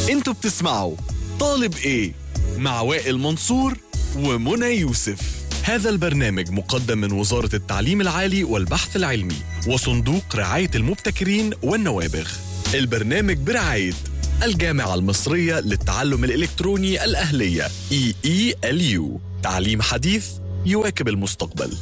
انتوا بتسمعوا طالب ايه مع وائل منصور ومنى يوسف هذا البرنامج مقدم من وزارة التعليم العالي والبحث العلمي وصندوق رعاية المبتكرين والنوابغ البرنامج برعاية الجامعة المصرية للتعلم الإلكتروني الأهلية EELU تعليم حديث يواكب المستقبل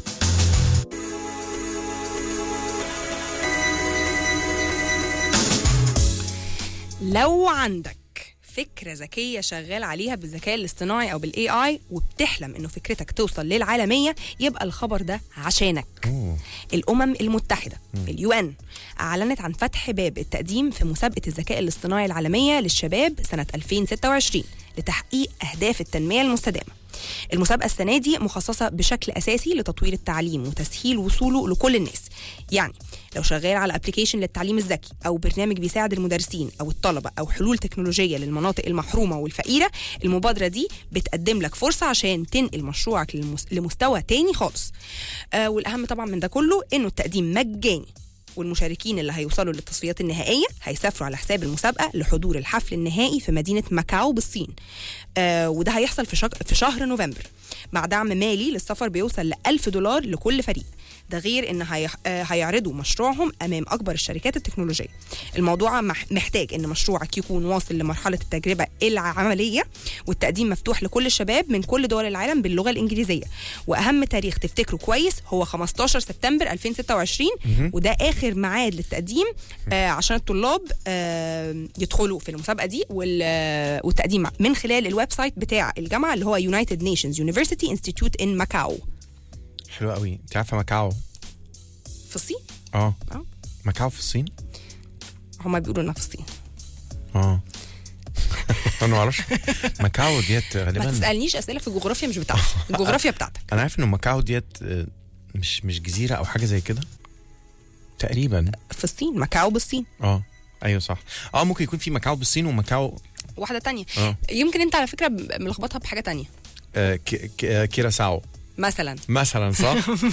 لو عندك فكرة ذكية شغال عليها بالذكاء الاصطناعي أو بالاي اي وبتحلم إنه فكرتك توصل للعالمية يبقى الخبر ده عشانك. الأمم المتحدة اليو ان أعلنت عن فتح باب التقديم في مسابقة الذكاء الاصطناعي العالمية للشباب سنة 2026 لتحقيق أهداف التنمية المستدامة. المسابقة السنة دي مخصصة بشكل أساسي لتطوير التعليم وتسهيل وصوله لكل الناس يعني لو شغال على ابلكيشن للتعليم الذكي أو برنامج بيساعد المدرسين أو الطلبة أو حلول تكنولوجية للمناطق المحرومة والفقيرة المبادرة دي بتقدم لك فرصة عشان تنقل مشروعك للمس... لمستوى تاني خالص آه والأهم طبعا من ده كله إنه التقديم مجاني والمشاركين اللي هيوصلوا للتصفيات النهائية هيسافروا على حساب المسابقة لحضور الحفل النهائي في مدينة ماكاو بالصين آه وده هيحصل في, شك... في شهر نوفمبر مع دعم مالي للسفر بيوصل ل 1000 دولار لكل فريق ده غير ان هي... آه هيعرضوا مشروعهم امام اكبر الشركات التكنولوجيه الموضوع مح... محتاج ان مشروعك يكون واصل لمرحله التجربه العمليه والتقديم مفتوح لكل الشباب من كل دول العالم باللغه الانجليزيه واهم تاريخ تفتكروا كويس هو 15 سبتمبر 2026 وده اخر ميعاد للتقديم آه عشان الطلاب آه يدخلوا في المسابقه دي وال... والتقديم من خلال الويب سايت بتاع الجامعه اللي هو United Nations University Institute in ماكاو حلو قوي انت عارفه ماكاو في الصين اه اه ماكاو في الصين هما بيقولوا انها في الصين اه انا ما اعرفش ماكاو ديت ما غالبا تسالنيش اسئله في الجغرافيا مش بتاعتي الجغرافيا بتاعتك انا عارف انه ماكاو ديت آه، مش مش جزيره او حاجه زي كده تقريبا في الصين ماكاو بالصين اه ايوه صح اه ممكن يكون في ماكاو بالصين وماكاو واحده تانية اه يمكن انت على فكره ب- ملخبطها بحاجه تانية آه، ك- ك- آه، كيراساو مثلا مثلا صح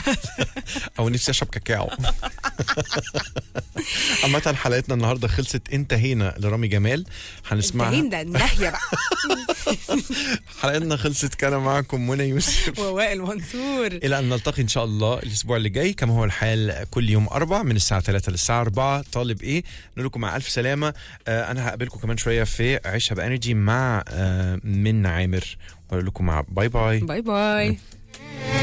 او نفسي اشرب كاكاو عامة حلقتنا النهارده خلصت انتهينا لرامي جمال هنسمعها انتهين ده النهيه بقى حلقتنا خلصت كان معكم منى يوسف ووائل منصور الى ان نلتقي ان شاء الله الاسبوع اللي جاي كما هو الحال كل يوم اربع من الساعه 3 للساعه 4 طالب ايه نقول لكم مع الف سلامه آه انا هقابلكم كمان شويه في عيشها بانرجي مع آه من عامر واقول لكم مع باي باي باي باي